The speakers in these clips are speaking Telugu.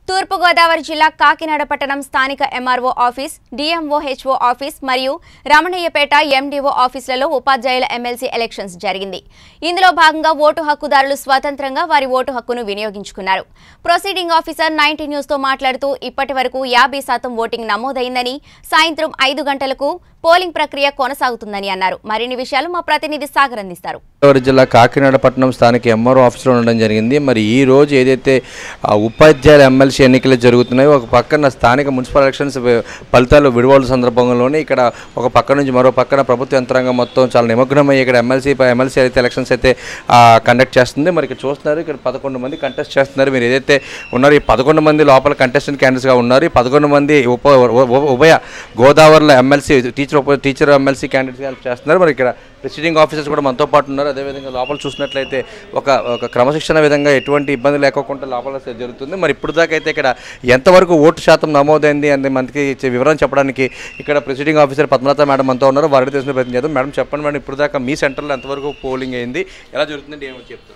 తూర్పుగోదావరి జిల్లా కాకినాడ పట్టణం స్థానిక ఎంఆర్ఓ ఆఫీస్ డిఎంఓహెచ్ఓ ఆఫీస్ మరియు రమణయ్యపేట ఎండిఓ ఆఫీసులలో ఉపాధ్యాయుల ఎమ్మెల్సీ ఎలక్షన్స్ జరిగింది ఇందులో భాగంగా ఓటు హక్కుదారులు స్వతంత్రంగా వారి ఓటు హక్కును వినియోగించుకున్నారు ప్రొసీడింగ్ ఆఫీసర్ నైన్టీ న్యూస్తో మాట్లాడుతూ ఇప్పటి వరకు యాభై శాతం ఓటింగ్ నమోదైందని సాయంత్రం ఐదు గంటలకు పోలింగ్ ప్రక్రియ కొనసాగుతుందని అన్నారు మరిన్ని విషయాలు మా ప్రతినిధి సాగర్ అందిస్తారు గోదావరి జిల్లా కాకినాడ పట్టణం స్థానిక ఎంఆర్ఓ ఆఫీస్లో ఉండడం జరిగింది మరి ఈ రోజు ఏదైతే ఆ, ఉపాధ్యాయుల ఎమ్మెల్సీ ఎన్నికలు జరుగుతున్నాయో ఒక పక్కన స్థానిక మున్సిపల్ ఎలక్షన్స్ వి- ఫలితాలు విడుదల సందర్భంలోనే ఇక్కడ ఒక పక్క నుంచి మరో పక్కన ప్రభుత్వ యంత్రాంగం మొత్తం చాలా నిమగ్నమై ఇక్కడ ఎమ్మెల్సీ ఎమ్మెల్సీ అయితే ఎలక్షన్స్ అయితే కండక్ట్ చేస్తుంది మరి ఇక్కడ చూస్తున్నారు ఇక్కడ పదకొండు మంది కంటెస్ట్ చేస్తున్నారు మీరు ఏదైతే ఉన్నారో ఈ పదకొండు మంది లోపల కంటెస్టెంట్ క్యాండిడేట్స్గా ఉన్నారు ఈ పదకొండు మంది ఉప ఉ- ఉ- ఉభయ గోదావరిలో ఎమ్మెల్సీ టీచర్ ఉప టీచర్ ఎమ్మెల్సీ క్యాండిడేట్స్గా హెల్ప్ చేస్తున్నారు మరి ఇక్కడ ప్రెసిడింగ్ ఆఫీసర్స్ కూడా మనతో పాటు ఉన్నారు అదేవిధంగా లోపల చూసినట్లయితే ఒక ఒక క్రమశిక్షణ విధంగా ఎటువంటి ఇబ్బంది లేకోకుండా లోపల జరుగుతుంది మరి ఇప్పుడు దాకా అయితే ఇక్కడ ఎంతవరకు ఓటు శాతం నమోదైంది అని మనకి ఇచ్చే వివరం చెప్పడానికి ఇక్కడ ప్రెసిడింగ్ ఆఫీసర్ పద్మలత మేడం మనతో ఉన్నారు వారిని తెలిసిన ప్రయత్నం చేద్దాం మేడం చెప్పండి మేడం ఇప్పుడు దాకా మీ సెంటర్లో ఎంతవరకు పోలింగ్ అయింది ఎలా జరుగుతుందండి ఏమో చెప్తారు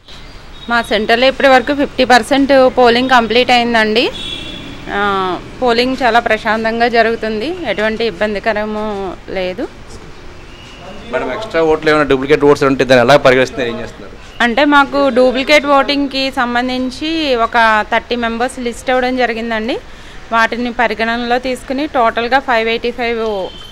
మా సెంటర్లో ఇప్పటి వరకు ఫిఫ్టీ పర్సెంట్ పోలింగ్ కంప్లీట్ అయిందండి ఆ, పోలింగ్ చాలా ప్రశాంతంగా జరుగుతుంది ఎటువంటి ఇబ్బందికరము లేదు మేడం ఎక్స్ట్రా ఓట్లు ఏమైనా డూప్లికేట్ ఓట్స్ ఉంటే దాన్ని ఎలా పరిగణిస్తున్నారు ఏం చేస్తున్నారు అంటే మాకు డూప్లికేట్ ఓటింగ్కి సంబంధించి ఒక థర్టీ మెంబర్స్ లిస్ట్ అవ్వడం జరిగిందండి వాటిని పరిగణనలో తీసుకుని టోటల్గా ఫైవ్ ఎయిటీ ఫైవ్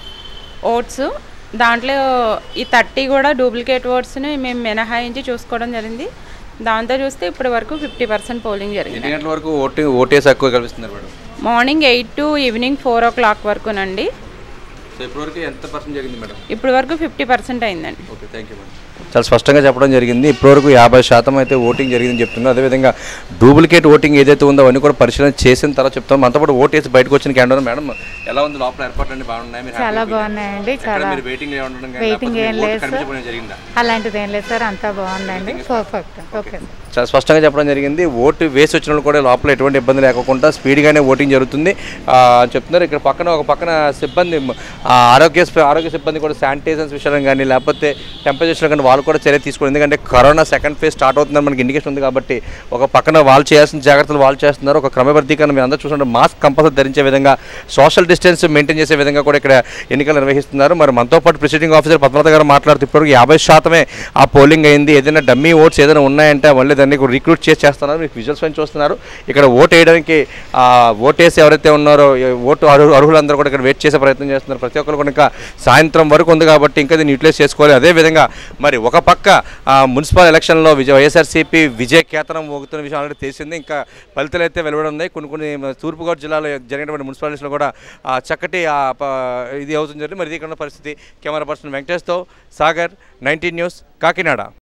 ఓట్స్ దాంట్లో ఈ థర్టీ కూడా డూప్లికేట్ ఓట్స్ని మేము మినహాయించి చూసుకోవడం జరిగింది దాంతో చూస్తే ఇప్పటి వరకు ఫిఫ్టీ పర్సెంట్ పోలింగ్ జరిగింది ఎన్ని గంటల వరకు ఓటు ఓటేసి ఎక్కువ కల్పిస్తున్నారు madam morning eight to evening four o'clock వరకునండి సో ఇప్పటివరకు ఎంత పర్సెంట్ జరిగింది మేడం ఇప్పటి వరకు ఫిఫ్టీ పర్సెంట్ అయిందండి ఓకే థ్యాంక్ యూ మేడం చాలా స్పష్టంగా చెప్పడం జరిగింది ఇప్పటివరకు యాభై శాతం అయితే ఓటింగ్ జరిగిందని చెప్తున్నారు అదేవిధంగా డూప్లికేట్ ఓటింగ్ ఏదైతే ఉందో అవన్నీ కూడా పరిశీలన చేసిన తర్వాత చెప్తాం మనతో పాటు ఓటు వేసి బయటకు వచ్చిన క్యాండిడేట్ మేడం ఎలా ఉంది లోపల ఏర్పాట్లు అన్ని బాగున్నాయి మీరు చాలా happy బాగున్నాయండి ఎక్కడ చాలా మీరు వెయిటింగ్ ఉండడం కానీ Waiting లేకపోతే ఏం మీ ఓటు లేదు సార్. కనిపించకపోవడం జరిగిందా అలాంటిది ఏం లేదు సార్ అంతా బాగుందండి పర్ఫెక్ట్ ఓకే సార్ చాలా స్పష్టంగా చెప్పడం జరిగింది ఓటు వేసి వచ్చిన వాళ్ళు కూడా లోపల ఎటువంటి ఇబ్బంది లేకుండా స్పీడ్గానే ఓటింగ్ జరుగుతుంది ఆ, అని చెప్తున్నారు ఇక్కడ పక్కన ఒక పక్కన సిబ్బంది ఆ, ఆరోగ్య స్ప- ఆరోగ్య సిబ్బంది కూడా శానిటైజర్స్ విషయంలో కానీ లేకపోతే టెంపరేచర్ కానీ వాళ్ళు కూడా చర్య తీసుకోవాలి ఎందుకంటే కరోనా సెకండ్ ఫేజ్ స్టార్ట్ అవుతుందని మనకి ఇండికేషన్ ఉంది కాబట్టి ఒక పక్కన వాళ్ళు చేయాల్సిన జాగ్రత్తలు వాళ్ళు చేస్తున్నారు ఒక క్రమబద్ధీకరణ మీరు అందరూ చూసినట్టు మాస్క్ కంపల్సరీ ధరించే విధంగా సోషల్ డిస్టెన్స్ మెయింటైన్ చేసే విధంగా కూడా ఇక్కడ ఎన్నికలు నిర్వహిస్తున్నారు మరి మనతో పాటు ప్రిసైడింగ్ ఆఫీసర్ పద్మలత గారు మాట్లాడుతూ ఇప్పటివరకు యాభై శాతమే ఆ పోలింగ్ అయింది ఏదైనా డమ్మీ ఓట్స్ ఏదైనా ఉన్నాయంటే మళ్ళీ దాన్ని రిక్రూట్ చేసి చేస్తున్నారు మీకు విజువల్స్ పైన చూస్తున్నారు ఇక్కడ ఓటు వేయడానికి ఆ, ఓటు వేసి ఎవరైతే ఉన్నారో ఏ ఓటు అర్హు అర్హులందరూ కూడా ఇక్కడ వెయిట్ చేసే ప్రయత్నం చేస్తున్నారు ప్రతి ఒక్కరు కూడా ఇంకా సాయంత్రం వరకు ఉంది కాబట్టి ఇంకా దీన్ని యూటిలైజ్ చేసుకోవాలి అదేవిధంగా మరి ఒక పక్క ఆ, మున్సిపల్ ఎలక్షన్లో విజయ వైఎస్ఆర్సీపీ విజయ కేతనం మోగుతున్న విషయం ఆల్రెడీ తెలిసింది ఇంకా ఫలితాలు అయితే వెలువడం ఉన్నాయి కొన్ని కొన్ని మన తూర్పుగోదావరి జిల్లాలో జరిగినటువంటి మున్సిపాలిటీస్లో కూడా ఆ, చక్కటి ఆ, ప- ఇది అవుతుంది జరిగింది మరి ఇది ఇక్కడ ఉన్న పరిస్థితి కెమెరా పర్సన్ వెంకటేష్తో సాగర్ నైన్టీన్ న్యూస్ కాకినాడ